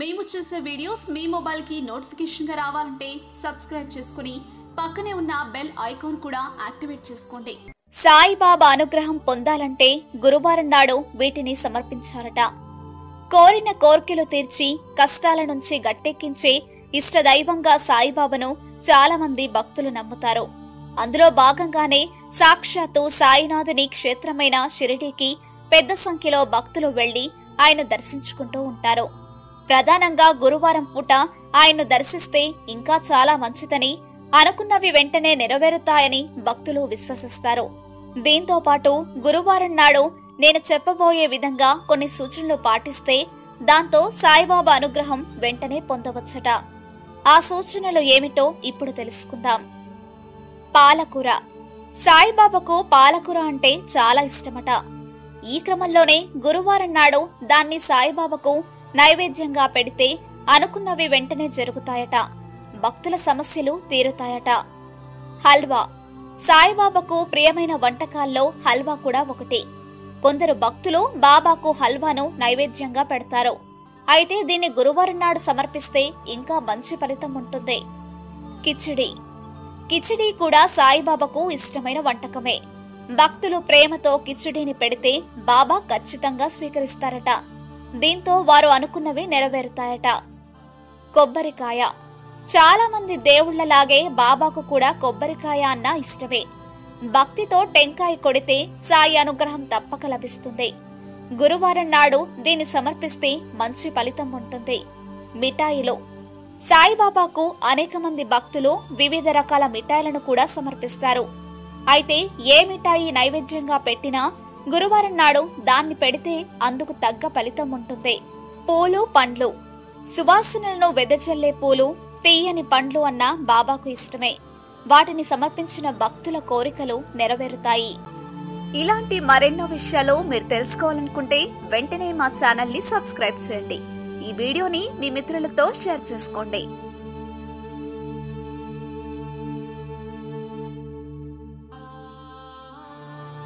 మేము చేసే వీడియోస్ మీ మొబైల్కి నోటిఫికేషన్గా రావాలంటే సబ్స్క్రైబ్ చేసుకుని పక్కనే ఉన్న బెల్ ఐకాన్ కూడా యాక్టివేట్ చేసుకోండి సాయిబాబా అనుగ్రహం పొందాలంటే గురువారం నాడు వీటిని సమర్పించారట కోరిన కోర్కెలు తీర్చి కష్టాల నుంచి గట్టెక్కించే ఇష్టదైవంగా సాయిబాబాను చాలా మంది భక్తులు నమ్ముతారు అందులో భాగంగానే సాక్షాత్తు సాయినాథుని క్షేత్రమైన షిరిడీకి పెద్ద సంఖ్యలో భక్తులు వెళ్లి ఆయన దర్శించుకుంటూ ఉంటారు ప్రధానంగా గురువారం పూట ఆయన్ను దర్శిస్తే ఇంకా చాలా మంచిదని అనుకున్నవి వెంటనే నెరవేరుతాయని భక్తులు విశ్వసిస్తారు దీంతో పాటు గురువారం నాడు నేను చెప్పబోయే విధంగా కొన్ని సూచనలు పాటిస్తే దాంతో సాయిబాబా అనుగ్రహం వెంటనే పొందవచ్చట ఆ సూచనలు ఏమిటో ఇప్పుడు తెలుసుకుందాం పాలకూర సాయిబాబాకు పాలకూర అంటే చాలా ఇష్టమట ఈ క్రమంలోనే గురువారం నాడు దాన్ని సాయిబాబాకు నైవేద్యంగా పెడితే అనుకున్నవి వెంటనే జరుగుతాయట భక్తుల సమస్యలు తీరుతాయట హల్వా సాయిబాబాకు ప్రియమైన వంటకాల్లో హల్వా కూడా ఒకటి కొందరు భక్తులు బాబాకు హల్వాను నైవేద్యంగా పెడతారు అయితే దీన్ని గురువారం నాడు సమర్పిస్తే ఇంకా మంచి ఫలితం ఉంటుంది కిచిడి కిచిడి కూడా సాయిబాబాకు ఇష్టమైన వంటకమే భక్తులు ప్రేమతో కిచిడీని పెడితే బాబా ఖచ్చితంగా స్వీకరిస్తారట దీంతో వారు అనుకున్నవి నెరవేరుతాయట కొబ్బరికాయ చాలా మంది దేవుళ్లలాగే బాబాకు కూడా కొబ్బరికాయ అన్న ఇష్టమే భక్తితో టెంకాయ కొడితే సాయి అనుగ్రహం తప్పక లభిస్తుంది గురువారం నాడు దీన్ని సమర్పిస్తే మంచి ఫలితం ఉంటుంది మిఠాయిలు సాయిబాబాకు అనేక మంది భక్తులు వివిధ రకాల మిఠాయిలను కూడా సమర్పిస్తారు అయితే ఏ మిఠాయి నైవేద్యంగా పెట్టినా గురువారం నాడు దాన్ని పెడితే అందుకు తగ్గ ఫలితం ఉంటుంది పూలు పండ్లు సువాసనలను వెదజల్లే పూలు తీయని పండ్లు అన్న బాబాకు ఇష్టమే వాటిని సమర్పించిన భక్తుల కోరికలు నెరవేరుతాయి ఇలాంటి మరెన్నో విషయాలు మీరు తెలుసుకోవాలనుకుంటే వెంటనే మా ఛానల్ ని సబ్స్క్రైబ్ చేయండి ఈ వీడియోని మీ మిత్రులతో షేర్ చేసుకోండి